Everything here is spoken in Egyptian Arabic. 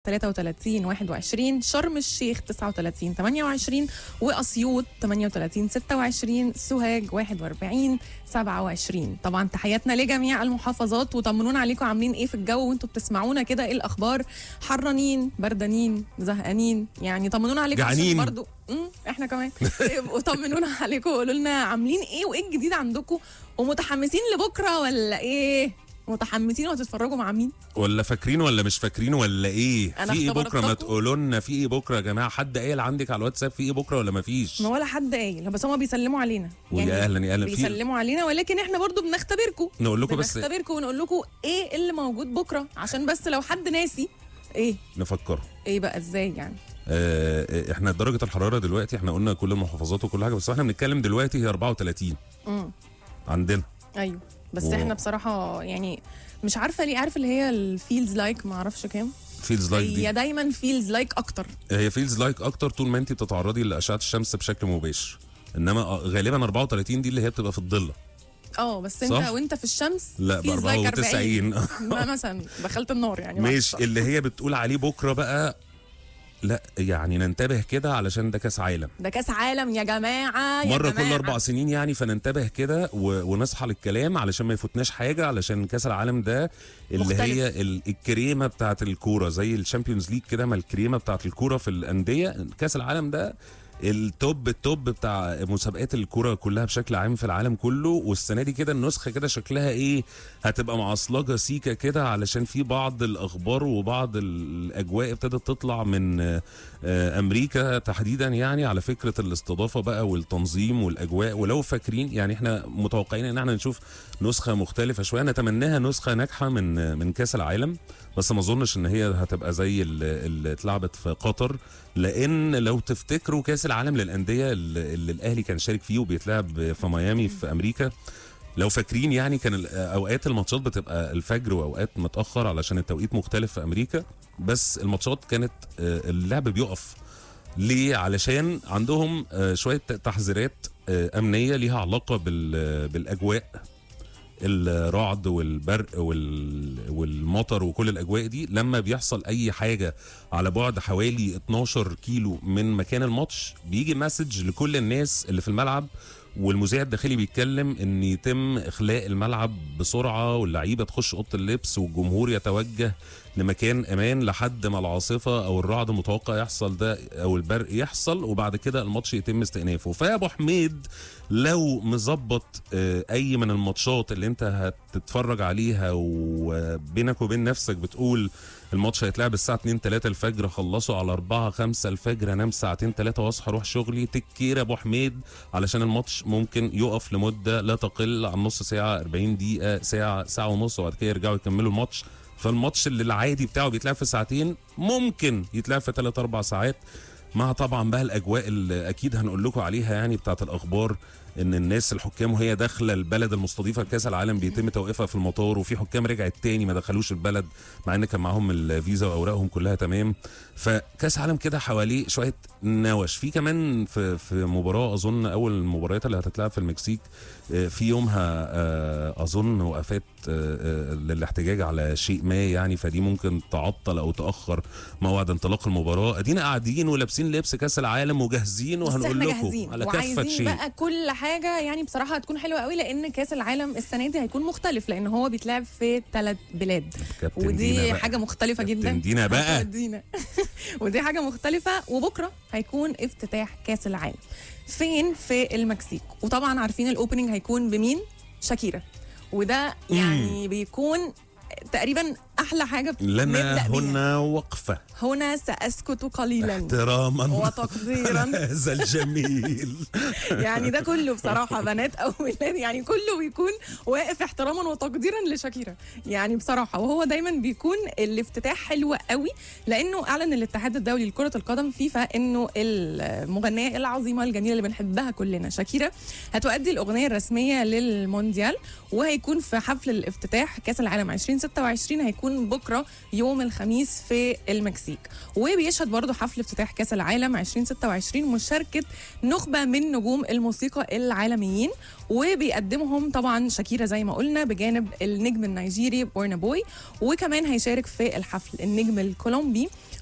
33 21 شرم الشيخ 39 28 واسيوط 38 26 سوهاج 41 27 طبعا تحياتنا لجميع المحافظات وطمنونا عليكم عاملين ايه في الجو وانتوا بتسمعونا كده ايه الاخبار حرانين بردانين زهقانين يعني طمنونا عليكم عشان جعانين. برضو امم احنا كمان يبقوا طمنونا عليكم وقولوا لنا عاملين ايه وايه الجديد عندكم ومتحمسين لبكره ولا ايه متحمسين وهتتفرجوا مع مين ولا فاكرين ولا مش فاكرين ولا ايه أنا في ايه بكره ما اختبرتكم. تقولوا لنا في ايه بكره يا جماعه حد قايل عندك على الواتساب في ايه بكره ولا ما فيش ما ولا حد قايل بس هما بيسلموا علينا ويا اهلا يا اهلا في بيسلموا علينا ولكن احنا برضو بنختبركم نقول لكم بس بنختبركم ونقول لكم ايه اللي موجود بكره عشان بس لو حد ناسي ايه نفكره ايه بقى ازاي يعني آه احنا درجه الحراره دلوقتي احنا قلنا كل المحافظات وكل حاجه بس احنا بنتكلم دلوقتي هي 34 امم عندنا ايوه بس واو. احنا بصراحه يعني مش عارفه ليه عارف اللي هي الفيلز لايك ما اعرفش كام فيلز لايك دي هي دايما فيلز لايك اكتر هي فيلز لايك اكتر طول ما انت بتتعرضي لاشعه الشمس بشكل مباشر انما آه، غالبا 34 دي اللي هي بتبقى في الضله اه بس انت صح؟ وانت في الشمس لا ب feels like 40. 94 ما مثلا دخلت النار يعني مش معلش. اللي هي بتقول عليه بكره بقى لا يعني ننتبه كده علشان ده كاس عالم ده كاس عالم يا جماعه يا مره جماعة. كل اربع سنين يعني فننتبه كده و... ونصحى للكلام علشان ما يفوتناش حاجه علشان كاس العالم ده اللي مختلف. هي ال... الكريمه بتاعت الكوره زي الشامبيونز ليج كده ما الكريمه بتاعت الكوره في الانديه كاس العالم ده التوب التوب بتاع مسابقات الكوره كلها بشكل عام في العالم كله والسنه دي كده النسخه كده شكلها ايه هتبقى معصلجه سيكه كده علشان في بعض الاخبار وبعض الاجواء ابتدت تطلع من آه، آه، امريكا تحديدا يعني على فكره الاستضافه بقى والتنظيم والاجواء ولو فاكرين يعني احنا متوقعين ان احنا نشوف نسخه مختلفه شويه نتمناها نسخه ناجحه من آه، من كاس العالم بس ما اظنش ان هي هتبقى زي ال- اللي اتلعبت في قطر لان لو تفتكروا كاس العالم للانديه اللي اللي الاهلي كان شارك فيه وبيتلعب في ميامي في امريكا لو فاكرين يعني كان ال- اوقات الماتشات بتبقى الفجر واوقات متاخر علشان التوقيت مختلف في امريكا بس الماتشات كانت آه، اللعب بيقف ليه علشان عندهم آه، شويه تحذيرات آه، امنيه ليها علاقه بال- بالاجواء الرعد والبرق وال... والمطر وكل الاجواء دي لما بيحصل اي حاجه على بعد حوالي 12 كيلو من مكان الماتش بيجي مسج لكل الناس اللي في الملعب والمذيع الداخلي بيتكلم ان يتم اخلاء الملعب بسرعه واللعيبه تخش اوضه اللبس والجمهور يتوجه لمكان امان لحد ما العاصفه او الرعد متوقع يحصل ده او البرق يحصل وبعد كده الماتش يتم استئنافه فيا ابو حميد لو مظبط آه، اي من الماتشات اللي انت هتتفرج عليها وبينك وبين نفسك بتقول الماتش هيتلعب الساعه 2 3 الفجر خلصوا على 4 5 الفجر انام ساعتين 3 واصحى اروح شغلي تكير يا ابو حميد علشان الماتش ممكن يقف لمده لا تقل عن نص ساعه 40 دقيقه ساعه ساعه ونص وبعد كده يرجعوا يكملوا الماتش فالماتش اللي العادي بتاعه بيتلعب في ساعتين ممكن يتلعب في 3 4 ساعات مع طبعا بقى الاجواء اللي اكيد هنقول لكم عليها يعني بتاعت الاخبار ان الناس الحكام وهي داخله البلد المستضيفه لكاس العالم بيتم توقيفها في المطار وفي حكام رجعت تاني ما دخلوش البلد مع ان كان معاهم الفيزا واوراقهم كلها تمام فكاس عالم كده حواليه شويه نوش في كمان في في مباراه اظن اول المباريات اللي هتتلعب في المكسيك آه، في يومها آه، اظن وقفات آه، آه، للاحتجاج على شيء ما يعني فدي ممكن تعطل او تاخر موعد انطلاق المباراه ادينا قاعدين ولابسين لبس كاس العالم وجاهزين بس وهنقول احنا لكم جاهزين على كافه وعايزين شيء بقى كل حاجه يعني بصراحه هتكون حلوه قوي لان كاس العالم السنه دي هيكون مختلف لان هو بيتلعب في ثلاث بلاد كابتن دينا ودي بقى. حاجه مختلفه كابتن جدا دينا بقى. دينا ودي حاجه مختلفه وبكره هيكون افتتاح كاس العالم فين في المكسيك وطبعا عارفين الاوبننج هيكون بمين شاكيرا وده يعني بيكون تقريبا احلى حاجه لنا نبدأ بيها. هنا وقفه هنا ساسكت قليلا احتراما وتقديرا هذا الجميل يعني ده كله بصراحه بنات او ولاد يعني كله بيكون واقف احتراما وتقديرا لشاكيرا يعني بصراحه وهو دايما بيكون الافتتاح حلو قوي لانه اعلن الاتحاد الدولي لكره القدم فيفا انه المغنيه العظيمه الجميله اللي بنحبها كلنا شاكيرا هتؤدي الاغنيه الرسميه للمونديال وهيكون في حفل الافتتاح كاس العالم 2026 هيكون هيكون بكره يوم الخميس في المكسيك وبيشهد برضه حفل افتتاح كاس العالم 2026 مشاركه نخبه من نجوم الموسيقى العالميين وبيقدمهم طبعا شاكيرا زي ما قلنا بجانب النجم النيجيري بورنا بوي وكمان هيشارك في الحفل النجم الكولومبي